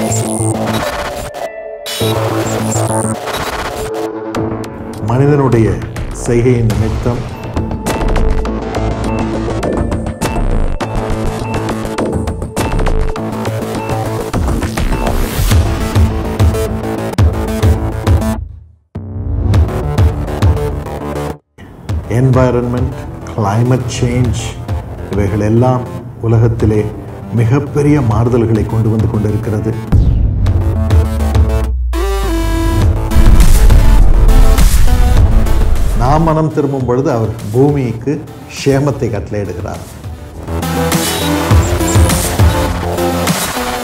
மனிதனுடைய செய்கையின் நிமித்தம் environment climate change இவைகள் எல்லாம் உலகத்திலே மிகப்பெரிய மாறுதல்களை கொண்டு வந்து கொண்டிருக்கிறது நாம் மனம் திரும்பும் பொழுது அவர் பூமிக்கு க்ஷேமத்தை கட்டளையிடுகிறார்